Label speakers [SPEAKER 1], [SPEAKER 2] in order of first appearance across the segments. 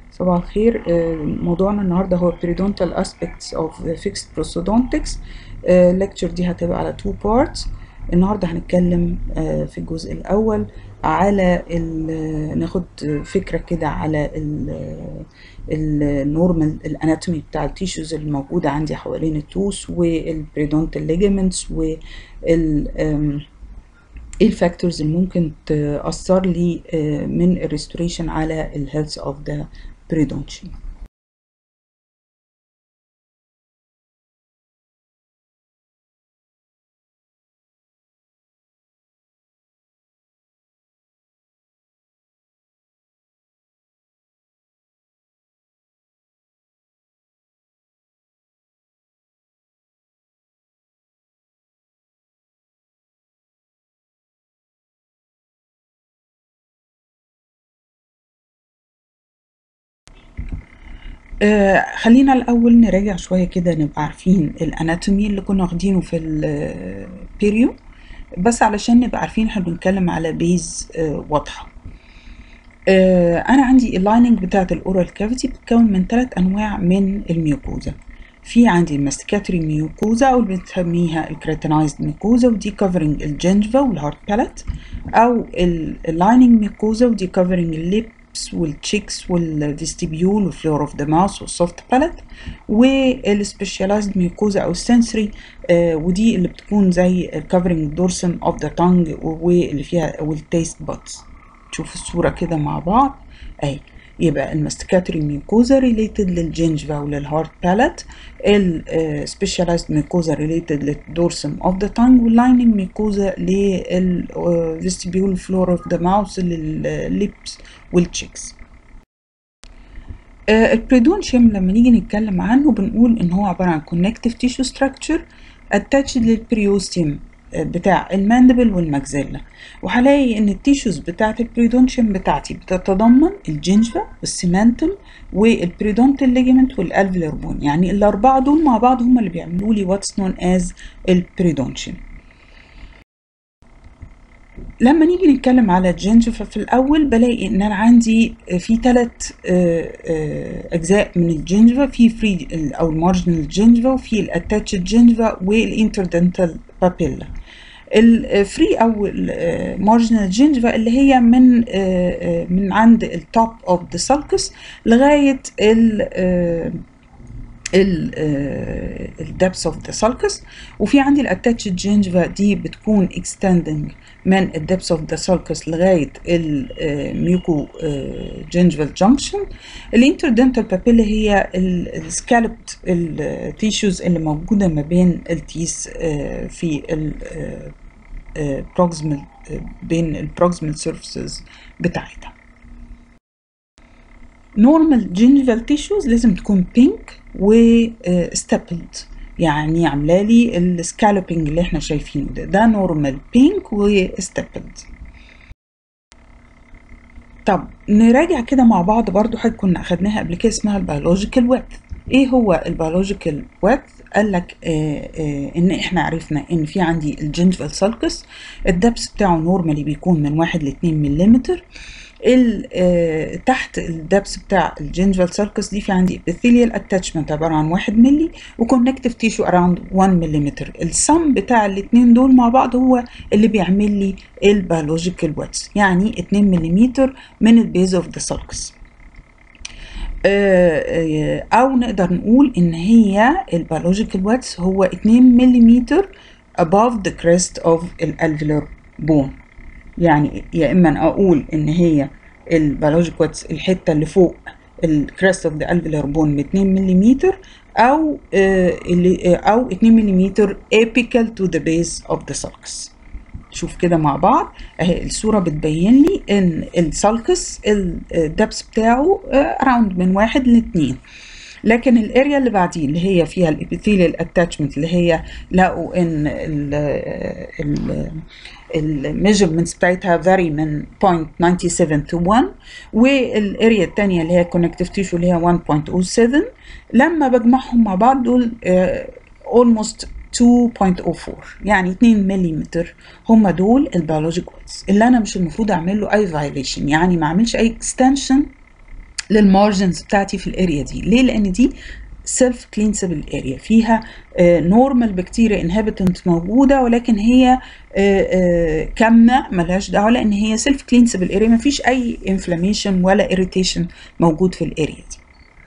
[SPEAKER 1] صباح الخير آه، موضوعنا النهارده هو periodontal aspects of fixed prosthodontics الليكتشر دي هتبقى على two parts النهارده هنتكلم آه، في الجزء الاول على ال- ناخد فكره كده على النورمال الاناتومي بتاع التيشوز الموجوده عندي حوالين التوس والبريدونتال ليجامنتس وال آم، ايه الفاكتورز اللي ممكن تأثر لي آه، من الريستوريشن على الهيلث اوف ذا بريدونشي آه خلينا الأول نراجع شوية كده نبقى عارفين الأناتومي اللي كنا واخدينه في البيريو بس علشان نبقى عارفين احنا بنتكلم على بيز آه واضحة آه أنا عندي اللايننج بتاعة الأورال كافيتي بتتكون من ثلاث أنواع من الميوكوزا في عندي الماستيكاتوري ميوكوزا أو اللي بنسميها الكريتينايزد ميوكوزا ودي كفرنج الجنجفا والهارد بالات أو اللايننج ميوكوزا ودي كفرنج الليب الليبس والتشيكس والفيستيبيول وفلور اوف ذا ماوس والسوفت باليت والسبيشاليزد ميوكوزا او السنسوري آه ودي اللي بتكون زي كفرنج دورسم اوف ذا تانج واللي فيها والتيست بادز تشوف الصورة كده مع بعض اهي يبقى الماستيكاتوري ميوكوزا ريليتد للجنجفا وللهارد باليت السبيشاليزد ميوكوزا ريليتد للدورسم اوف ذا تانج واللايننج ميوكوزا للفيستيبيول فلور اوف ذا ماوس للليبس والتشيكس البريدونشيوم لما نيجي نتكلم عنه بنقول ان هو عباره عن كونكتيف تيشو ستراكشر اتاتشد للبريوستيوم بتاع الماندبل والماكسيلا وهلاقي ان التيشوز بتاعت البريدونشيوم بتاعتي بتتضمن الجنجفا والسيمانتم والبريدونتال ليجمنت والالفيلر بون يعني الاربعه دول مع بعض هم اللي بيعملوا لي واتس نون از البريدونشيوم لما نيجي نتكلم على الجنجفة في الأول بلاقي إن أنا عندي في ثلاث أجزاء من الجنجفة في فري أو المارجنال جنجفة وفي الاتاتشد جنجفة والانتردنتال بابيلا الفري أو المارجنال جنجفة اللي هي من من عند التوب أوف ذا سالكس لغاية ال الدبس اوف ذا سالكس وفي عندي الاتاتشد جينجفا دي بتكون اكستندنج من الدبس اوف ذا سالكس لغايه الميوكو جينجفال جانكشن الانتردنتال بابيلا هي السكالبت التيشوز اللي موجوده ما بين التيس في البروكسيمال بين البروكسيمال سيرفيسز بتاعتها نورمال جينجفال تيشوز لازم تكون بينك وستابلد يعني عامله لي السكالوبينج اللي احنا شايفينه ده ده نورمال بينك وستابلد طب نراجع كده مع بعض برضو حاجه كنا اخدناها قبل كده اسمها البيولوجيكال ويدث ايه هو البيولوجيكال ويدث قال لك آه آه ان احنا عرفنا ان في عندي الجنجفال سالكس الدبس بتاعه نورمالي بيكون من 1 ل 2 ملم آه تحت الدبس بتاع الجنجفال سيركس دي في عندي epithelial attachment عبارة عن 1 ملي وكونكتيف تيشو around 1 ملم السم بتاع الاتنين دول مع بعض هو اللي بيعمل لي البيولوجيكال ويدث يعني 2 ملم من البيز اوف ذا سيركس او نقدر نقول ان هي البيولوجيكال ويدث هو 2 ملم above the crest of الالفيلر بون يعني يا اما اقول ان هي البيولوجيك واتس الحته اللي فوق الكريست اوف ذا الفيلر بون ب 2 ملم او آه اللي او 2 ملم apical to the base of the sulcus شوف كده مع بعض اهي الصوره بتبين لي ان السالكس الدبس بتاعه اراوند من واحد لاتنين لكن الاريا اللي بعديه اللي هي فيها الابيثيليال اتاتشمنت اللي هي لقوا ان ال ال الميجرمنتس بتاعتها فاري من 0.97 to 1 والاريا الثانيه اللي هي كونكتيف تيشو اللي هي 1.07 لما بجمعهم مع بعض دول almost 2.04 يعني 2 ملم هم دول البيولوجيك ويدز اللي انا مش المفروض اعمل له اي فايليشن يعني ما اعملش اي اكستنشن للمارجنز بتاعتي في الاريا دي ليه لان دي سيلف كلينسبل اريا فيها نورمال بكتيريا انهبيتنت موجوده ولكن هي كامنه ملهاش دعوه لان هي سيلف كلينسبل اريا مفيش اي انفلاميشن ولا اريتيشن موجود في الاريا دي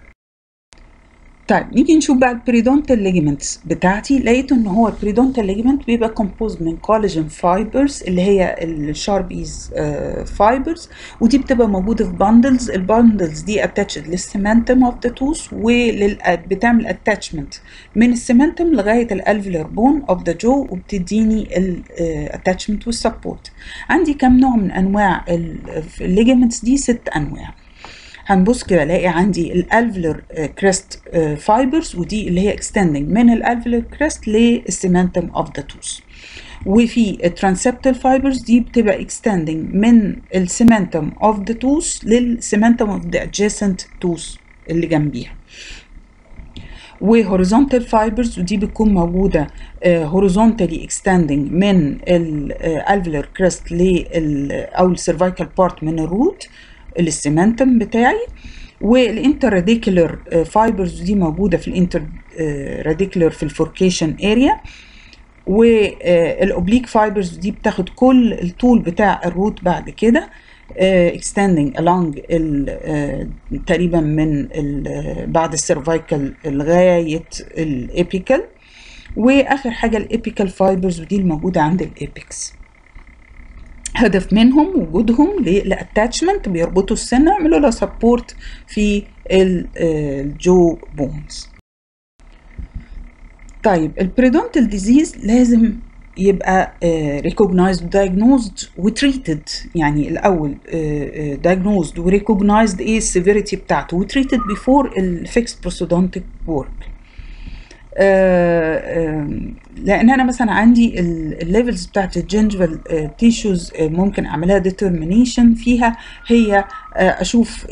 [SPEAKER 1] طيب نيجي نشوف بقى البريدونتال ليجمنتس بتاعتي لقيت ان هو البريدونتال ليجمنت بيبقى كومبوز من كولاجين فايبرز اللي هي الشاربيز فايبرز ودي بتبقى موجوده في باندلز الباندلز دي اتاتشد للسيمنتم اوف ذا توث وبتعمل اتاتشمنت من السيمنتم لغايه الالفيلر بون اوف ذا جو وبتديني الاتاتشمنت والسبورت عندي كم نوع من انواع الليجمنتس دي ست انواع هنبص كده الاقي عندي الالفلر كريست فايبرز ودي اللي هي اكستندنج من الالفلر كريست للسيمنتم اوف ذا توث وفي الترانسبتال فايبرز دي بتبقى اكستندنج من السيمنتم اوف ذا توث للسيمنتم اوف ذا ادجيسنت توث اللي جنبيها وهوريزونتال فايبرز ودي بتكون موجوده هوريزونتالي اكستندنج من الالفلر كريست لل او السيرفايكال بارت من الروت السيمنتم بتاعي والانتر راديكولر فايبرز دي موجوده في الانتر راديكولر في الفوركيشن اريا والاوبليك فايبرز دي بتاخد كل الطول بتاع الروت بعد كده extending along ال تقريبا من ال بعد السيرفايكال لغايه الابيكال واخر حاجه الابيكال فايبرز ودي الموجوده عند الابيكس هدف منهم وجودهم لاتاتشمنت بيربطوا السنه ويعملوا لها سبورت في الجو بونز طيب البريدونتال ديزيز لازم يبقى ريكوجنايزد دايجنوزد وتريتد يعني الاول دايجنوزد وريكوجنايزد ايه السيفيريتي بتاعته وتريتد بيفور الفيكس بروستودونتيك ورك لان انا مثلا عندي الليفلز بتاعت الجنجفال تيشوز ممكن اعملها ديترمينيشن فيها هي اشوف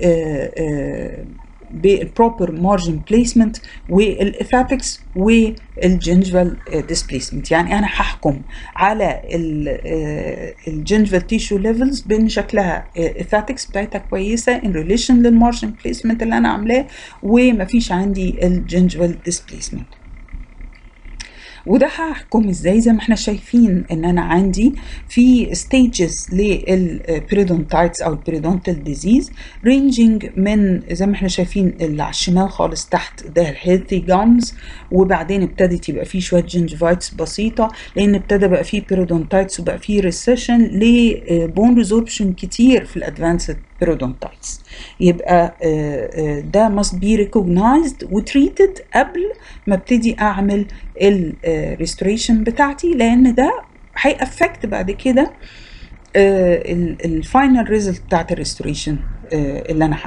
[SPEAKER 1] بالبروبر مارجن بليسمنت والاثاتكس والجنجفال ديسبليسمنت يعني انا هحكم على الجنجفال تيشو ليفلز بان شكلها الاثاتكس بتاعتها كويسه ان ريليشن للمارجن بليسمنت اللي انا عاملاه ومفيش عندي الجنجفال ديسبليسمنت وده هحكم ازاي زي ما احنا شايفين ان انا عندي في ستيجز للبريدونتايتس او البريدونتال ديزيز رينجينج من زي ما احنا شايفين اللي على الشمال خالص تحت ده الهيلثي جامز وبعدين ابتدت يبقى فيه شويه جنجفايتس بسيطه لان ابتدى بقى فيه بيرودونتايتس وبقى فيه ريسيشن لبون ريزوربشن كتير في الادفانسد بيرودونتايتس يبقى ده must be recognized وتريتد قبل ما ابتدي اعمل الريستوريشن بتاعتي لان ده هيأفكت بعد كده الفاينل ريزلت بتاعت الريستوريشن اللي انا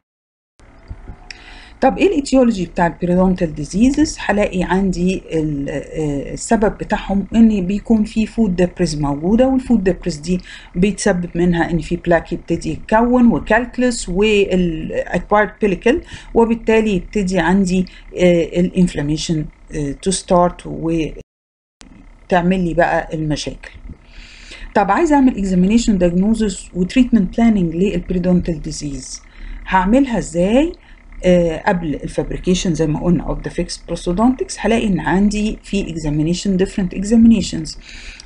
[SPEAKER 1] طب ايه الايتيولوجي بتاع البيريدونتال ديزيزز هلاقي عندي السبب بتاعهم ان بيكون في فود ديبريز موجوده والفود ديبريز دي بيتسبب منها ان في بلاك يبتدي يتكون وكالكلس والاكوايرد بيليكل وبالتالي يبتدي عندي الانفلاميشن تو ستارت وتعمل لي بقى المشاكل طب عايز اعمل اكزامينيشن دايجنوزس وتريتمنت بلاننج للبريدونتال ديزيز هعملها ازاي آه قبل الفابريكيشن زي ما قلنا اوف ذا فيكس بروستودونتكس هلاقي ان عندي في اكزامينيشن ديفرنت اكزامينيشنز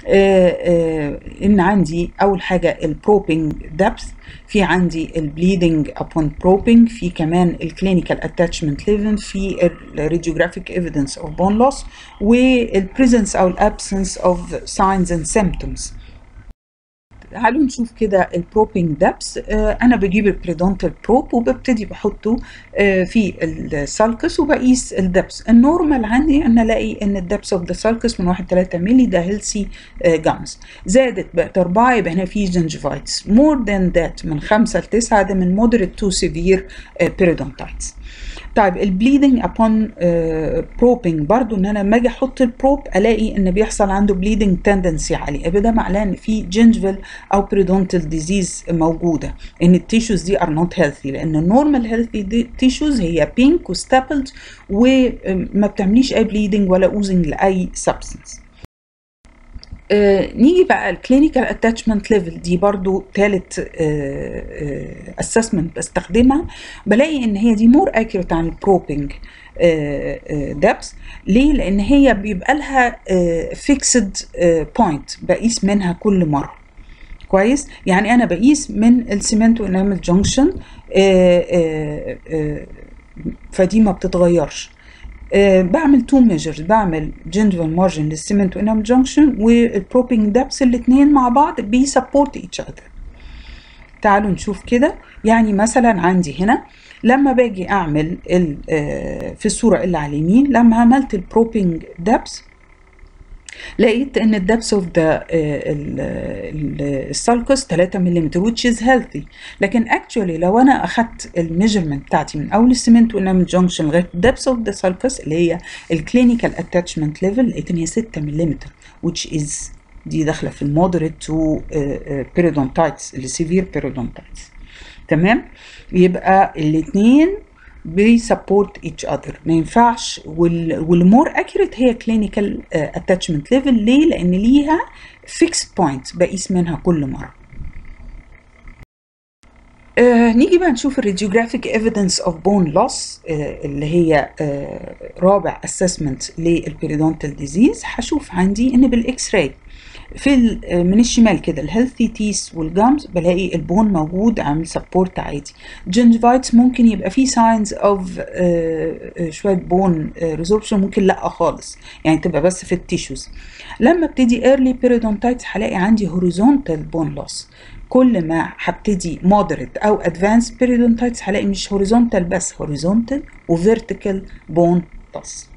[SPEAKER 1] ان عندي اول حاجه البروبينج دبث في عندي البليدنج ابون بروبينج في كمان الكلينيكال اتاتشمنت ليفل في الراديوجرافيك ايفيدنس اوف بون لوس والبريزنس او الابسنس اوف ساينز اند سيمبتومز تعالوا نشوف كده البروبينج دبس آه انا بجيب البريدونتال بروب وببتدي بحطه آه في السالكس وبقيس الدبس النورمال عندي ان الاقي ان الدبس اوف ذا سالكس من 1 3 مللي ده هيلسي آه جامز زادت بقت 4 يبقى هنا في جنجفايتس مور ذان ذات من 5 ل 9 ده من مودريت تو سيفير بيريدونتايتس طيب البليدنج ابون بروبينج برضو ان انا لما اجي احط البروب الاقي ان بيحصل عنده بليدنج تندنسي عالي يبقى ده معناه ان في جنجفال او بريدونتال ديزيز موجوده ان التيشوز دي ار نوت هيلثي لان النورمال هيلثي تيشوز هي بينك وستابلد وما بتعمليش اي بليدنج ولا اوزنج لاي سبستنس آه نيجي بقى الكلينيكال اتاتشمنت ليفل دي برضو تالت اسسمنت بستخدمها بلاقي ان هي دي مور اكيوريت عن البروبنج دبس ليه لان هي بيبقى لها فيكسد بوينت بقيس منها كل مره كويس يعني انا بقيس من السيمنت وانامل جونكشن فدي ما بتتغيرش أه بعمل تو ميجرز بعمل جنجفال مارجن للسيمنت وانام جانكشن والبروبينج دابس الاثنين مع بعض بيسبورت ايتش اذر تعالوا نشوف كده يعني مثلا عندي هنا لما باجي اعمل في الصوره اللي على اليمين لما عملت البروبينج دابس لقيت ان الدبس اوف ذا السالكس 3 ملم which is healthy لكن actually لو انا اخدت الميجرمنت بتاعتي من اول السيمنت وانامل جانكشن لغايه الدبس اوف ذا سالكس اللي هي الكلينيكال اتاتشمنت ليفل لقيت ان هي 6 ملم which is دي داخله في المودريت تو بيريدونتايتس السيفير بيريدونتايتس تمام يبقى الاثنين بيسبورت ايتش اذر ما ينفعش والمور اكيوريت هي كلينيكال اتاتشمنت ليفل ليه لان ليها فيكس بوينت بقيس منها كل مره آه نيجي بقى نشوف الراديوجرافيك ايفيدنس اوف بون لوس اللي هي آه رابع اسسمنت للبيريدونتال ديزيز هشوف عندي ان بالاكس راي في من الشمال كده الهيلثي تيس والجامز بلاقي البون موجود عامل سبورت عادي جنجفايتس ممكن يبقى فيه ساينز اوف شويه بون ريزوربشن ممكن لا خالص يعني تبقى بس في التيشوز لما ابتدي ايرلي بيريدونتايتس هلاقي عندي هوريزونتال بون لوس كل ما هبتدي مودريت او ادفانس بيريدونتايتس هلاقي مش هوريزونتال بس هوريزونتال وفيرتيكال بون لوس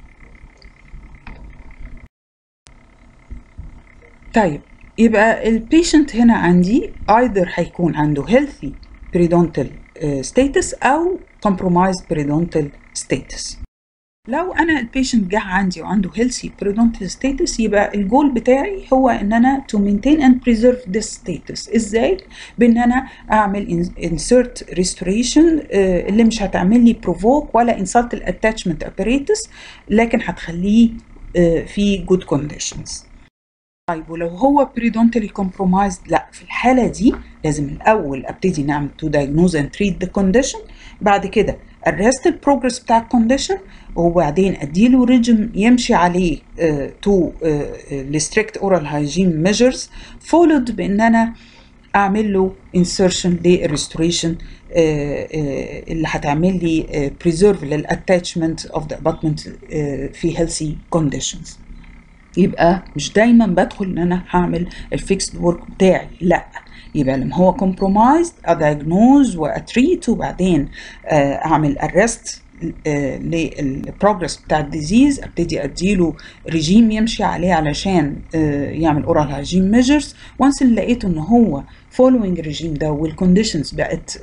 [SPEAKER 1] طيب يبقى البيشنت هنا عندي either هيكون عنده healthy periodontal uh, status أو compromised periodontal status لو أنا البيشنت جه عندي وعنده healthy periodontal status يبقى الجول بتاعي هو إن أنا to maintain and preserve this status إزاي؟ بإن أنا أعمل insert restoration uh, اللي مش هتعمل لي provoke ولا insult attachment apparatus لكن هتخليه uh, في good conditions طيب ولو هو بريدونتالي كومبرومايزد لا في الحاله دي لازم الاول ابتدي نعمل تو diagnose and treat the condition بعد كده arrest البروجرس بتاع الكونديشن وبعدين اديله ريجم يمشي عليه تو restrict oral hygiene measures followed بان انا اعمل له insertion للريستوريشن اللي هتعمل لي preserve للاتاتشمنت of the abutment في healthy conditions يبقى مش دايما بدخل ان انا هعمل الفيكسد ورك بتاعي لا يبقى لما هو كومبرومايزد ادايجنوز واتريت وبعدين اعمل ارست للبروجرس بتاع الديزيز ابتدي اديله ريجيم يمشي عليه علشان يعمل اورال هايجين ميجرز وانس اللي لقيته ان هو فولوينج الريجيم ده والكونديشنز بقت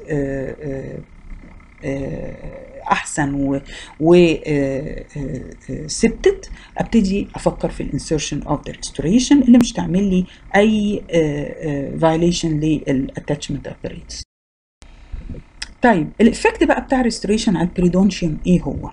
[SPEAKER 1] احسن و, و ثبتت ابتدي افكر في الانسرشن اوف ذا ريستوريشن اللي مش تعمل لي اي فايليشن للاتاتشمنت ابريتس طيب الافكت بقى بتاع الريستوريشن على البريدونشيوم ايه هو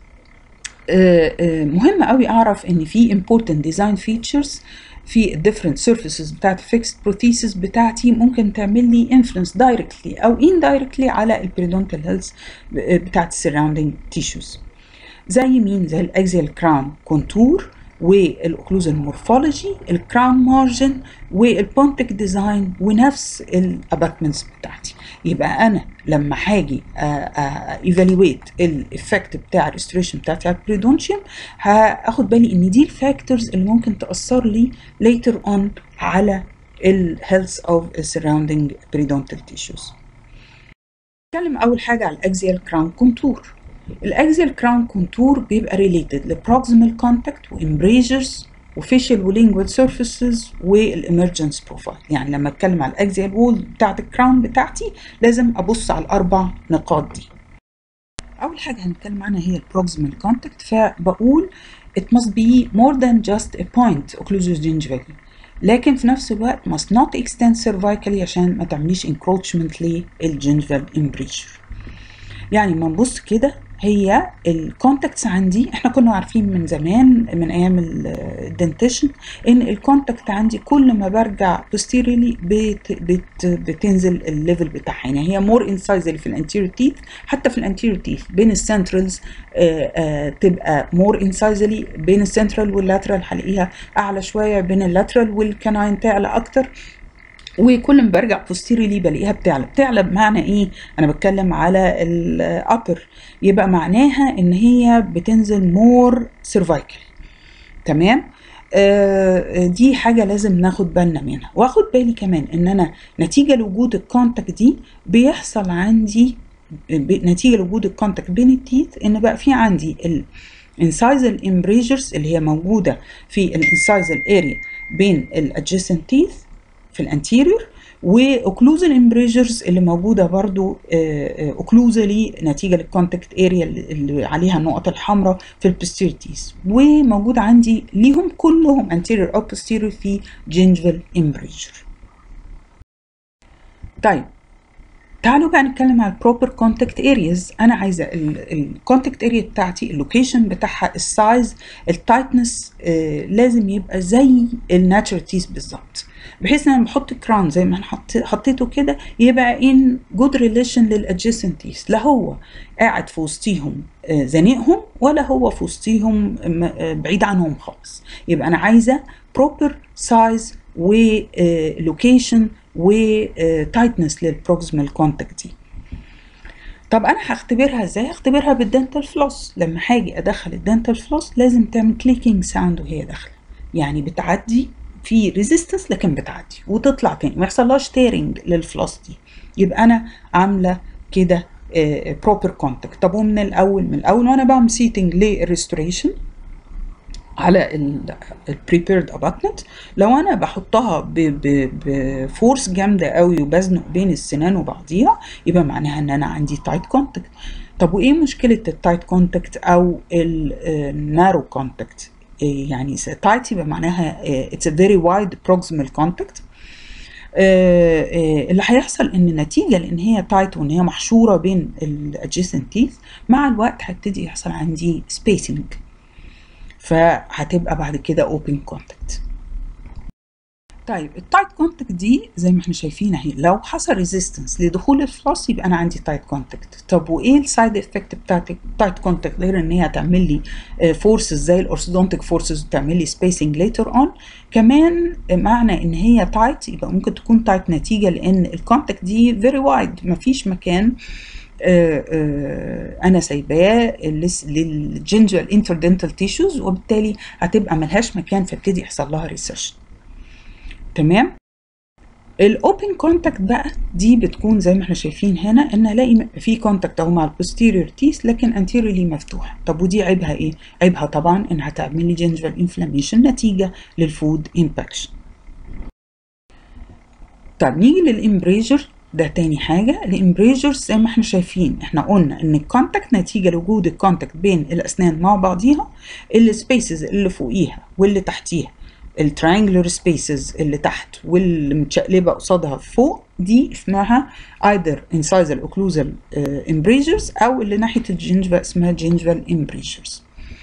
[SPEAKER 1] مهم قوي اعرف ان في important design features في الديفرنت سيرفيسز بتاعت الفيكسد بروثيسز بتاعتي ممكن تعمل لي انفلونس دايركتلي او اندايركتلي على البريدونتال هيلث بتاعت السراوندينج تيشوز زي مين زي الاكزيال كراون كونتور والاوكلوزال مورفولوجي الكراون مارجن والبونتك ديزاين ونفس الاباتمنتس بتاعتي يبقى انا لما هاجي ايفالويت الافكت بتاع الريستوريشن بتاعتي على البريدونشيوم هاخد بالي ان دي الفاكتورز اللي ممكن تاثر لي later on على الهيلث اوف surrounding periodontal tissues نتكلم اول حاجه على الاكزيال كراون كونتور الاكزيال كراون كونتور بيبقى ريليتد لبروكسيمال كونتاكت وامبريجرز وفيشل ولينجوال سيرفيسز والامرجنس بروفايل يعني لما اتكلم على الاكزيال وول بتاعت الكراون بتاعتي لازم ابص على الاربع نقاط دي اول حاجه هنتكلم عنها هي البروكسيمال كونتاكت فبقول it must be more than just a point occlusus gingivally لكن في نفس الوقت must not extend cervically عشان ما تعمليش encroachment للجنجفال امبريشر يعني ما نبص كده هي الكونتاكتس عندي احنا كنا عارفين من زمان من ايام الدنتيشن ان الكونتاكت عندي كل ما برجع posteriorly بت بت بتنزل الليفل بتاعها يعني هي مور انسايزلي في الانتيريور تيث حتى في الانتيريور تيث بين السنترالز تبقى مور انسايزلي بين السنترال واللاترال هلاقيها اعلى شويه بين اللاترال والكناين تعلى اكتر وكل ما برجع بوستيريلي بلاقيها بتعلى بتعلى بمعنى ايه انا بتكلم على الابر يبقى معناها ان هي بتنزل مور سيرفايكل تمام آه دي حاجة لازم ناخد بالنا منها واخد بالي كمان ان انا نتيجة لوجود الكونتاكت دي بيحصل عندي نتيجة لوجود الكونتاكت بين التيث ان بقى في عندي الانسايزل امبريجرز اللي هي موجودة في الانسايزل اريا بين الادجيسنت تيث في الانتيريور واوكلوزال امبريجرز اللي موجوده برضو اوكلوزالي نتيجه للكونتاكت اريا اللي عليها النقط الحمراء في البستيرتيز وموجود عندي ليهم كلهم anterior او posterior في جينجفال امبريجر طيب تعالوا بقى نتكلم على البروبر كونتاكت ارياز انا عايزه الكونتاكت اريا بتاعتي اللوكيشن بتاعها السايز التايتنس آه لازم يبقى زي الناتشرال تيث بالظبط بحيث ان انا بحط كراون زي ما انا حطيته كده يبقى ان جود ريليشن للادجيسنت تيث لا هو قاعد في وسطيهم آه زنقهم ولا هو في وسطيهم آه بعيد عنهم خالص يبقى انا عايزه بروبر سايز ولوكيشن وتايتنس للبروكسيمال كونتاكت دي طب انا هختبرها ازاي هختبرها بالدنتال فلوس لما هاجي ادخل الدنتال فلوس لازم تعمل كليكينج ساوند وهي داخله يعني بتعدي في ريزيستنس لكن بتعدي وتطلع تاني ما يحصلهاش تيرنج للفلوس دي يبقى انا عامله كده بروبر كونتاكت طب ومن الاول من الاول وانا بعمل سيتنج للريستوريشن على البريبيرد اباتمنت لو انا بحطها بفورس جامده قوي وبزنق بين السنان وبعضيها يبقى معناها ان انا عندي تايت كونتاكت طب وايه مشكله التايت كونتاكت او النارو كونتاكت يعني تايت يبقى معناها اتس ا فيري وايد بروكسيمال كونتاكت اللي هيحصل ان نتيجه لان هي تايت وان هي محشوره بين الادجيسنت تيث مع الوقت هيبتدي يحصل عندي سبيسنج فهتبقى بعد كده اوبن كونتاكت طيب التايت كونتاكت دي زي ما احنا شايفين اهي لو حصل ريزيستنس لدخول الفلوس يبقى انا عندي تايت كونتاكت طب وايه السايد افكت بتاعت التايت كونتاكت غير ان هي هتعمل لي فورسز زي الاورثودونتيك فورسز وتعمل لي سبيسنج ليتر اون كمان معنى ان هي تايت يبقى ممكن تكون تايت نتيجه لان الكونتاكت دي فيري وايد مفيش مكان آآ آآ انا سايباه للجنجال انتردنتال تيشوز وبالتالي هتبقى ملهاش مكان فابتدي يحصل لها ريسيرش تمام الاوبن كونتاكت بقى دي بتكون زي ما احنا شايفين هنا ان الاقي في كونتاكت اهو مع البوستيريور تيس لكن انتيريورلي مفتوح طب ودي عيبها ايه عيبها طبعا انها تعمل لي جنجال انفلاميشن نتيجه للفود امباكشن طب نيجي للامبريجر ده تاني حاجة الامبريجرز زي ما احنا شايفين احنا قلنا ان الكونتاكت نتيجة لوجود الكونتاكت بين الاسنان مع بعضيها السبيسز اللي فوقيها واللي تحتيها التريانجلر سبيسز اللي تحت واللي متشقلبة قصادها فوق دي اسمها either incisal occlusal uh, embrasures او اللي ناحية الجنجفة اسمها gingival embrasures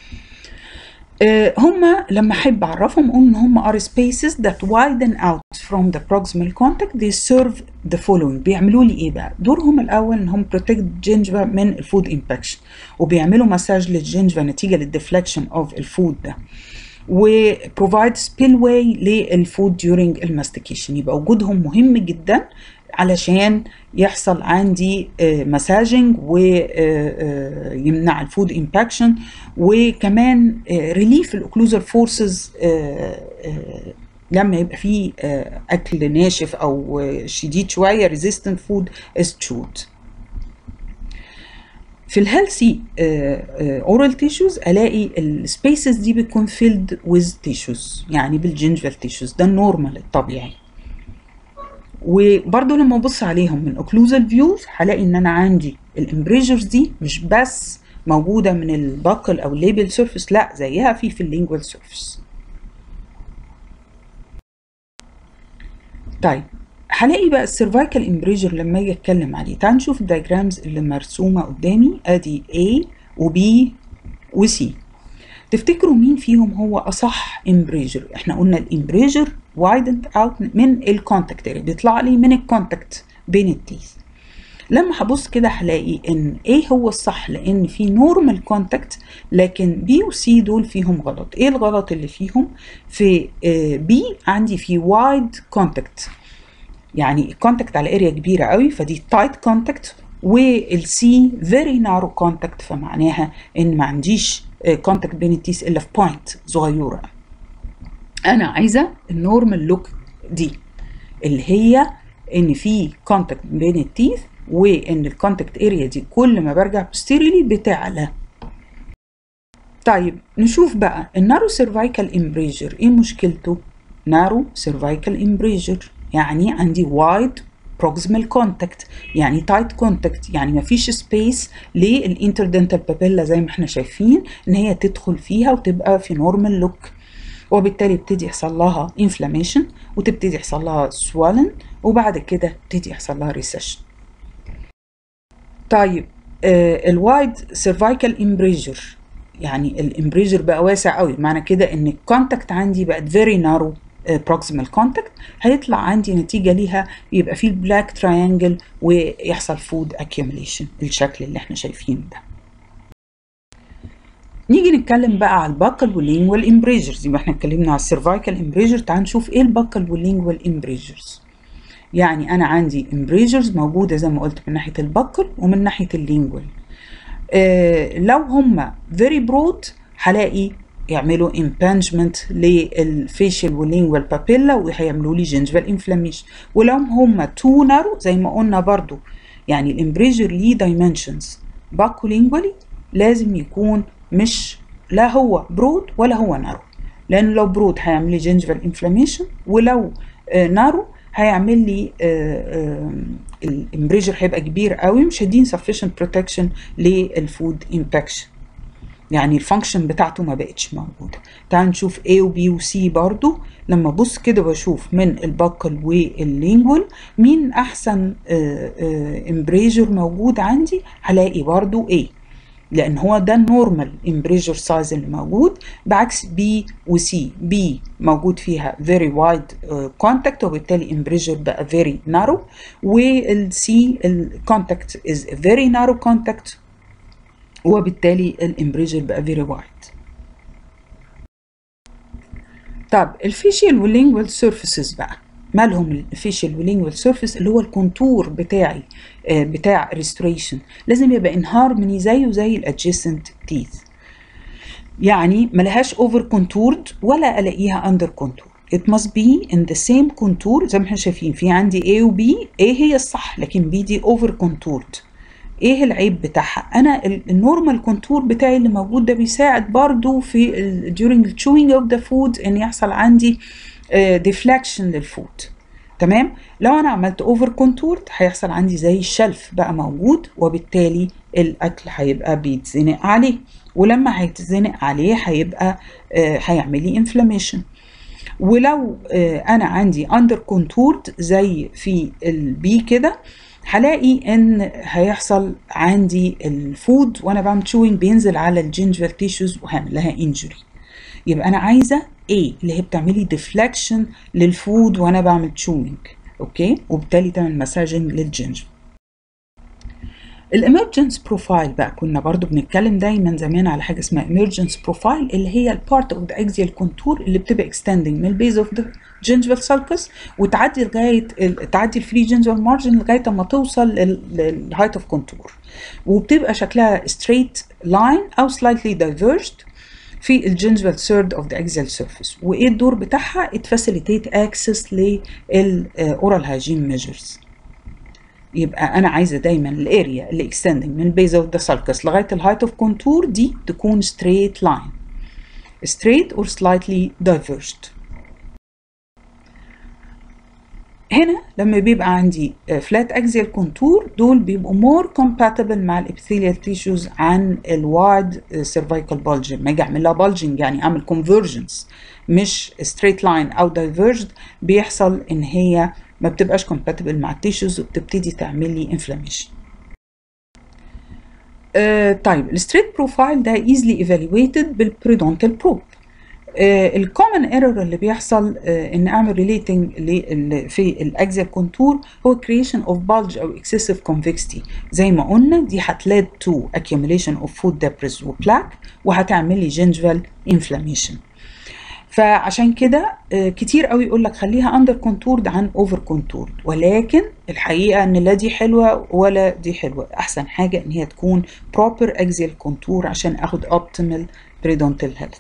[SPEAKER 1] هما لما احب اعرفهم اقول ان هما are spaces that widen out from the proximal contact they serve the following بيعملوا لي ايه بقى دورهم الاول ان هم protect الجنجفة من الفود امباكشن وبيعملوا مساج للجنجفة نتيجة للديفلكشن اوف الفود ده و provide spillway للفود during الماستيكيشن يبقى وجودهم مهم جدا علشان يحصل عندي مساجنج ويمنع الفود امباكشن وكمان ريليف الاوكلوزال فورسز لما يبقى فيه اكل ناشف او شديد شويه ريزيستنت فود از تشود في الهيلثي اورال تيشوز الاقي السبيسز دي بتكون فيلد ويز تيشوز يعني بالجنجفال تيشوز ده النورمال الطبيعي وبرضو لما ابص عليهم من اوكلوزال فيوز هلاقي ان انا عندي الامبريجرز دي مش بس موجوده من الباكل او الليبل سيرفيس لا زيها في في اللينجوال سيرفيس طيب هلاقي بقى السيرفايكال امبريجر لما اجي اتكلم عليه تعال نشوف الدايجرامز اللي مرسومه قدامي ادي A وبي وسي تفتكروا مين فيهم هو اصح امبريجر احنا قلنا الامبريجر وايدند اوت من الكونتاكت اريا بيطلع لي من الكونتاكت بين التيث لما هبص كده هلاقي ان ايه هو الصح لان في نورمال كونتاكت لكن بي وسي دول فيهم غلط ايه الغلط اللي فيهم في بي عندي في وايد كونتاكت يعني الكونتاكت على اريا كبيره قوي فدي تايت كونتاكت والسي فيري نارو كونتاكت فمعناها ان ما عنديش كونتاكت بين التيس الا في بوينت صغيره انا عايزه النورمال لوك دي اللي هي ان في كونتاكت بين التيث وان الكونتاكت اريا دي كل ما برجع بوستيريلي بتعلى طيب نشوف بقى النارو سيرفايكال امبريجر ايه مشكلته نارو سيرفايكال امبريجر يعني عندي وايد proximal contact يعني tight contact يعني مفيش سبيس للانتردنتال بابيلا زي ما احنا شايفين ان هي تدخل فيها وتبقى في نورمال لوك وبالتالي بتدي يحصل لها inflammation وتبتدي يحصل لها swelling وبعد كده تبتدي يحصل لها recession طيب آه الوايد سيرفايكال امبريجر يعني الامبريجر بقى واسع قوي معنى كده ان الكونتاكت عندي بقت فيري نارو بروكسيمال كونتاكت هيطلع عندي نتيجة ليها يبقى فيه البلاك تراينجل ويحصل فود accumulation الشكل اللي احنا شايفينه ده نيجي نتكلم بقى على الباكل واللينجوال امبريجرز يبقى احنا اتكلمنا على السيرفايكال امبريجر تعال نشوف ايه الباكل واللينجوال امبريجرز يعني انا عندي امبريجرز موجوده زي ما قلت من ناحيه الباكل ومن ناحيه اللينجوال آه لو هم فيري برود هلاقي يعملوا impingement للفيشل واللينجوال بابيلا وهيعملوا لي جنجفال انفلاميشن ولو هم تو نارو زي ما قلنا برضو يعني الامبريجر ليه دايمنشنز باكو لينجوالي لازم يكون مش لا هو برود ولا هو نارو لان لو برود هيعمل لي جنجفال انفلاميشن ولو آه نارو هيعمل لي الامبريجر هيبقى كبير قوي مش هيدين sufficient protection للفود امباكشن يعني الفانكشن بتاعته ما بقتش موجودة تعال نشوف A و B و C برضو لما بص كده بشوف من الباكل واللينجول مين احسن امبريجر موجود عندي هلاقي برضو A لان هو ده النورمال امبريجر سايز اللي موجود بعكس B و C B موجود فيها very wide contact وبالتالي امبريجر بقى very narrow والسي الكونتاكت is a very narrow contact وبالتالي الامبريجر بقى فيري وايد طب الفيشيال واللينجوال سيرفيسز بقى مالهم الفيشيال واللينجوال سيرفيس اللي هو الكونتور بتاعي آه بتاع ريستوريشن لازم يبقى ان هارموني زيه زي الادجيسنت تيث يعني ملهاش اوفر كونتورد ولا الاقيها اندر كونتور it must be in the same contour زي ما احنا شايفين في عندي A و B A هي الصح لكن B دي over contoured ايه العيب بتاعها انا النورمال كونتور بتاعي اللي موجود ده بيساعد برضو في during the chewing of the food ان يحصل عندي deflection للفود تمام لو انا عملت اوفر كونتورد هيحصل عندي زي الشلف بقى موجود وبالتالي الاكل هيبقى بيتزنق عليه ولما هيتزنق عليه هيبقى هيعمل لي انفلاميشن ولو انا عندي اندر كونتورد زي في البي كده هلاقي ان هيحصل عندي الفود وانا بعمل تشوينج بينزل على الجينجفال تيشوز وهعمل لها انجري يبقى انا عايزه ايه اللي هي بتعملي ديفلكشن للفود وانا بعمل تشوينج اوكي وبالتالي تعمل مساجنج للجينجفال الامرجنس بروفايل بقى كنا برضو بنتكلم دايما زمان على حاجه اسمها emergence بروفايل اللي هي البارت اوف ذا اكزيال كونتور اللي بتبقى اكستندنج من البيز اوف ذا جينجفال سالكس وتعدي لغايه تعدي الفري جينجفال مارجن لغايه اما توصل للهايت اوف كونتور وبتبقى شكلها ستريت لاين او سلايتلي دايفيرجد في الجينجفال ثيرد اوف ذا اكزيال سيرفيس وايه الدور بتاعها اتفاسيليتيت اكسس للاورال هايجين ميجرز يبقى انا عايزه دايما الاريا اللي اكستندنج من البيز اوف ذا سالكس لغايه الهايت اوف كونتور دي تكون ستريت لاين straight or slightly diverged هنا لما بيبقى عندي فلات اكزيال كونتور دول بيبقوا مور كومباتبل مع الابيثيليال تيشوز عن الوايد سيرفايكال bulging ما اجي اعمل لها bulging يعني اعمل convergence مش straight line او diverged بيحصل ان هي ما بتبقاش compatible مع التيشوز وبتبتدي تعمل لي inflammation آه طيب الستريت بروفايل ده easily evaluated بالبريدونتال بروب الكومن ايرور اللي بيحصل آه ان اعمل ريليتنج في الاكزيال كونتور هو creation of bulge او excessive convexity زي ما قلنا دي هتلاد to accumulation of food debris وبلاك وهتعمل لي gingival inflammation فعشان كده آه كتير قوي يقول لك خليها اندر كونتورد عن اوفر كونتورد ولكن الحقيقه ان لا دي حلوه ولا دي حلوه احسن حاجه ان هي تكون بروبر اكزيال كونتور عشان اخد اوبتيمال بريدونتال هيلث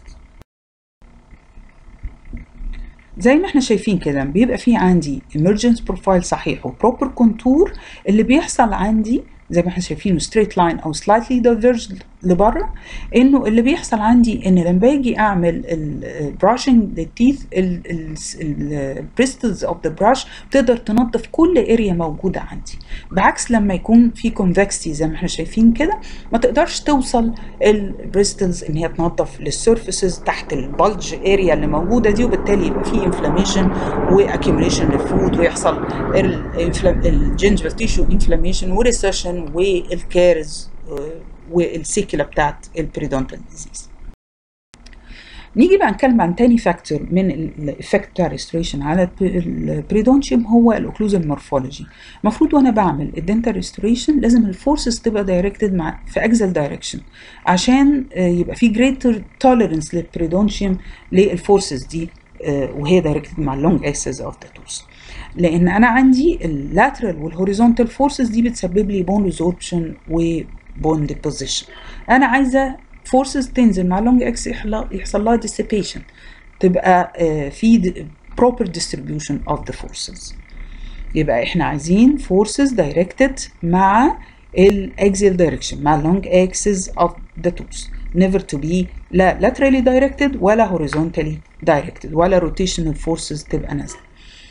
[SPEAKER 1] زي ما احنا شايفين كده بيبقى في عندي emergence بروفايل صحيح وبروبر كونتور اللي بيحصل عندي زي ما احنا شايفينه ستريت لاين او slightly diverged لبره انه اللي بيحصل عندي ان لما باجي اعمل البراشنج للتيث البريستلز اوف ذا براش بتقدر تنظف كل اريا موجوده عندي بعكس لما يكون في كونفكستي زي ما احنا شايفين كده ما تقدرش توصل البريستلز ان هي تنظف للسيرفيسز تحت البلج اريا اللي موجوده دي وبالتالي يبقى في انفلاميشن واكيوميليشن للفود ويحصل الجنجفال تيشو انفلاميشن وريسيشن والكارز والسيكلا بتاعت البريدونتال ديزيز نيجي بقى نتكلم عن تاني فاكتور من الايفكت بتاع ريستوريشن على البريدونشيوم هو الاوكلوزال مورفولوجي المفروض وانا بعمل الدنتال ريستوريشن لازم الفورسز تبقى دايركتد مع في اكزال دايركشن عشان يبقى في جريتر توليرنس للبريدونشيوم للفورسز دي وهي دايركتد مع اللونج اكسس اوف ذا توث لان انا عندي اللاترال والهوريزونتال فورسز دي بتسبب لي بون ريزوربشن و بون ديبوزيشن انا عايزه فورسز تنزل مع لونج اكس يحصل لها ديسيبيشن تبقى في proper distribution of the forces يبقى احنا عايزين forces directed مع الاكسيال direction مع long axis of the tooth never to be لا laterally directed ولا horizontally directed ولا rotational forces تبقى نازله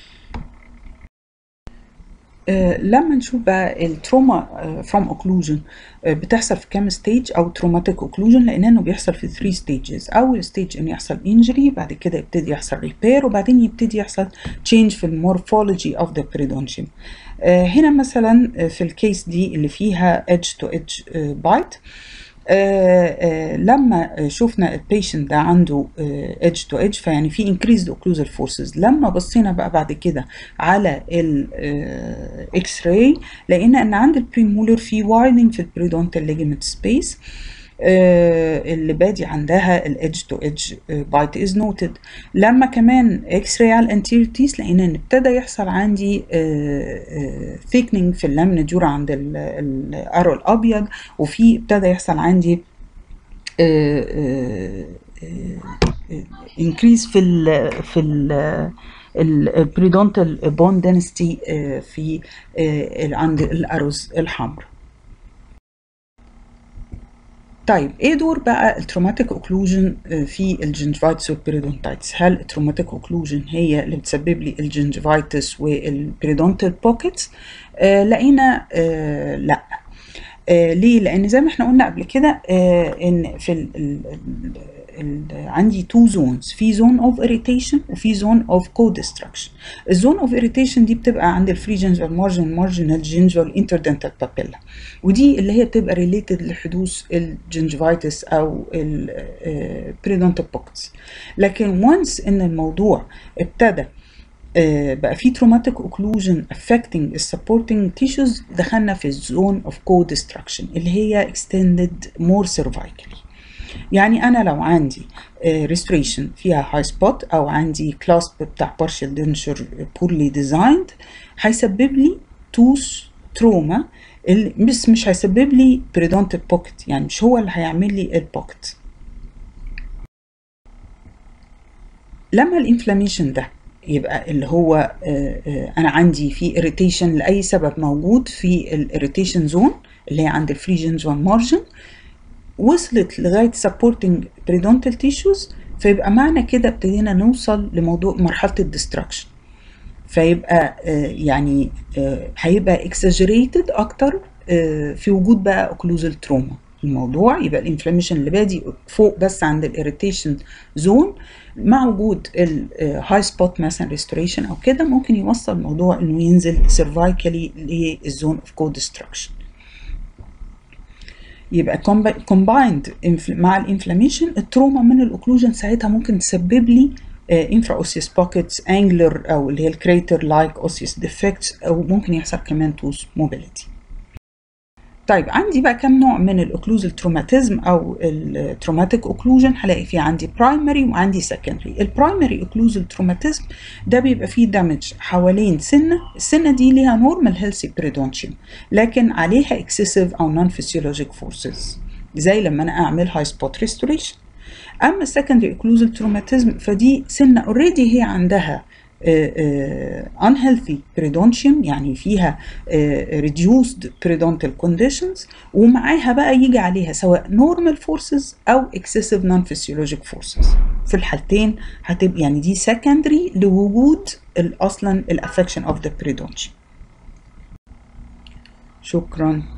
[SPEAKER 1] لما نشوف بقى التروما فروم اوكلوجن بتحصل في كام ستيج او تروماتيك اوكلوجن لانه بيحصل في 3 ستيجز اول ستيج ان يحصل انجري بعد كده يبتدي يحصل ريبير وبعدين يبتدي يحصل تشينج في المورفولوجي اوف ذا بريدونشيوم هنا مثلا في الكيس دي اللي فيها edge تو edge بايت آه آه لما شفنا البيشنت ده عنده ايدج تو ايدج فيعني في انكريزد اوكلوزال فورسز لما بصينا بقى بعد كده على الاكس راي لقينا ان عند البريمولر في وايدنج في البريدونتال ليجمنت سبيس آه اللي بادي عندها الايدج تو ايدج بايت از نوتد لما كمان اكس راي على الانتيريور تيس لقينا ان ابتدى يحصل عندي ثيكنينج في اللامنا جورا عند الارو الابيض وفي ابتدى يحصل عندي انكريز في ال في ال البريدونتال بون دنستي في عند الاروز الحمراء طيب ايه دور بقى التروماتيك اوكلوجن في الجنجفايتس والبريدونتايتس هل التروماتيك اوكلوجن هي اللي بتسبب لي الجنجفايتس والبريدونتال بوكيتس آه لقينا آه لا آه ليه لان زي ما احنا قلنا قبل كده آه ان في ال ال ال عندي تو زونز في زون اوف اريتيشن وفي زون اوف كو ديستراكشن الزون اوف اريتيشن دي بتبقى عند الفري جنجفال مارجن مارجنال جنجفال انتردنتال بابيلا ودي اللي هي بتبقى ريليتد لحدوث الجنجفايتس او البريدونتال بوكتس لكن وانس ان الموضوع ابتدى بقى في traumatic occlusion affecting السبورتنج tissues دخلنا في الزون اوف كو ديستراكشن اللي هي extended more cervically يعني انا لو عندي restoration فيها high spot او عندي clasp بتاع partial denture poorly designed هيسبب لي tooth trauma بس مش هيسبب لي periodontal pocket يعني مش هو اللي هيعمل لي البوكت لما الانفلاميشن ده يبقى اللي هو انا عندي في irritation لاي سبب موجود في الاريتيشن زون اللي هي عند الفري جنجوال مارجن وصلت لغايه supporting periodontal tissues فيبقى معنى كده ابتدينا نوصل لموضوع مرحله الدستراكشن فيبقى يعني هيبقى exaggerated اكتر في وجود بقى اوكلوزال تروما الموضوع يبقى الانفلاميشن اللي بادي فوق بس عند الاريتيشن زون مع وجود الهاي سبوت مثلا ريستوريشن او كده ممكن يوصل الموضوع انه ينزل سيرفايكالي للزون اوف كو ديستراكشن يبقى combined مع الانفلاميشن التروما من الاوكلوجن ساعتها ممكن تسبب لي انفرا اوسيس بوكيتس انجلر او اللي هي الكريتر لايك اوسيس ديفكتس او ممكن يحصل كمان توث موبيليتي طيب عندي بقى كم نوع من الاوكلوزال تروماتيزم او التروماتيك اوكلوجن هلاقي في عندي برايمري وعندي سكندري البرايمري اوكلوزال تروماتيزم ده بيبقى فيه دامج حوالين سنه السنه دي ليها نورمال هيلثي بريدونشيوم لكن عليها اكسسيف او نون فيسيولوجيك فورسز زي لما انا اعمل هاي سبوت ريستوريشن اما السكندري اوكلوزال تروماتيزم فدي سنه اوريدي هي عندها unhealthy periodontium يعني فيها reduced periodontal conditions ومعاها بقى يجي عليها سواء normal forces أو excessive non-physiologic forces في الحالتين هتبقى يعني دي secondary لوجود أصلا الافكشن of the periodontium شكرا